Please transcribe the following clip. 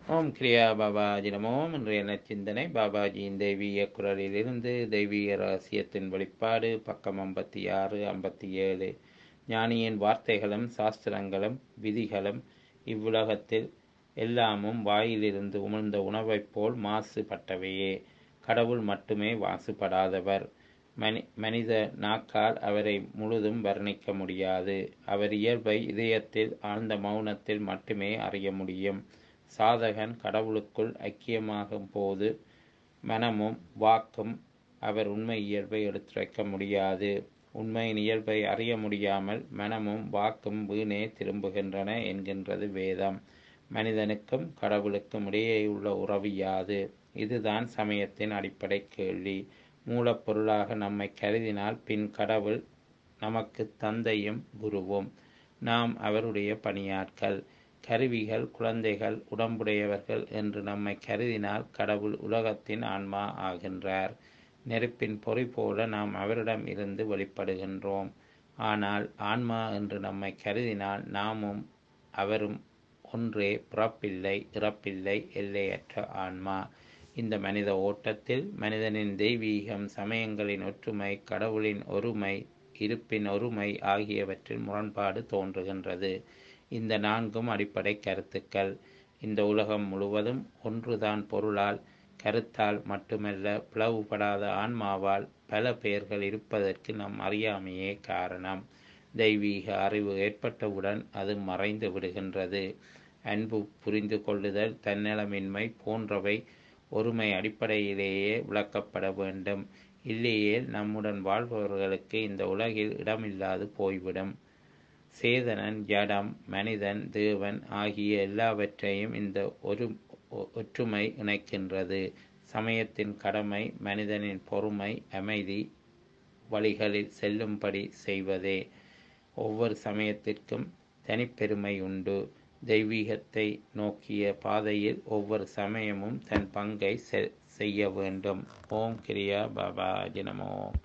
ஓம் கிரியா பாபாஜி நமோம் இன்றைய நச்சிந்தனை பாபாஜியின் தெய்வீக குரலிலிருந்து தெய்வீக ரகசியத்தின் வெளிப்பாடு பக்கம் ஐம்பத்தி ஆறு ஐம்பத்தி ஏழு ஞானியின் வார்த்தைகளும் சாஸ்திரங்களும் விதிகளும் இவ்வுலகத்தில் எல்லாமும் வாயிலிருந்து உமிழ்ந்த உணவைப் போல் மாசுபட்டவையே கடவுள் மட்டுமே மாசுபடாதவர் மனி மனித நாக்கால் அவரை முழுதும் வர்ணிக்க முடியாது அவர் இயல்பை இதயத்தில் ஆழ்ந்த மௌனத்தில் மட்டுமே அறிய முடியும் சாதகன் கடவுளுக்குள் ஐக்கியமாகும் போது மனமும் வாக்கும் அவர் உண்மை இயல்பை எடுத்துரைக்க முடியாது உண்மையின் இயல்பை அறிய முடியாமல் மனமும் வாக்கும் வீணே திரும்புகின்றன என்கின்றது வேதம் மனிதனுக்கும் கடவுளுக்கும் இடையே உள்ள உறவு யாது இதுதான் சமயத்தின் அடிப்படை கேள்வி மூலப்பொருளாக நம்மை கருதினால் பின் கடவுள் நமக்கு தந்தையும் குருவும் நாம் அவருடைய பணியாட்கள் கருவிகள் குழந்தைகள் உடம்புடையவர்கள் என்று நம்மை கருதினால் கடவுள் உலகத்தின் ஆன்மா ஆகின்றார் நெருப்பின் பொறி போல நாம் அவரிடம் இருந்து வெளிப்படுகின்றோம் ஆனால் ஆன்மா என்று நம்மை கருதினால் நாமும் அவரும் ஒன்றே பிறப்பில்லை இறப்பில்லை எல்லையற்ற ஆன்மா இந்த மனித ஓட்டத்தில் மனிதனின் தெய்வீகம் சமயங்களின் ஒற்றுமை கடவுளின் ஒருமை இருப்பின் ஒருமை ஆகியவற்றில் முரண்பாடு தோன்றுகின்றது இந்த நான்கும் அடிப்படை கருத்துக்கள் இந்த உலகம் முழுவதும் ஒன்றுதான் பொருளால் கருத்தால் மட்டுமல்ல பிளவுபடாத ஆன்மாவால் பல பெயர்கள் இருப்பதற்கு நம் அறியாமையே காரணம் தெய்வீக அறிவு ஏற்பட்டவுடன் அது மறைந்து விடுகின்றது அன்பு புரிந்து கொள்ளுதல் தன்னலமின்மை போன்றவை ஒருமை அடிப்படையிலேயே விளக்கப்பட வேண்டும் இல்லையே நம்முடன் வாழ்பவர்களுக்கு இந்த உலகில் இடமில்லாது போய்விடும் சேதனன் ஜடம் மனிதன் தேவன் ஆகிய எல்லாவற்றையும் இந்த ஒரு ஒற்றுமை இணைக்கின்றது சமயத்தின் கடமை மனிதனின் பொறுமை அமைதி வழிகளில் செல்லும்படி செய்வதே ஒவ்வொரு சமயத்திற்கும் தனிப்பெருமை உண்டு தெய்வீகத்தை நோக்கிய பாதையில் ஒவ்வொரு சமயமும் தன் பங்கை செய்ய வேண்டும் ஓம் கிரியா பாபா ஜனமோ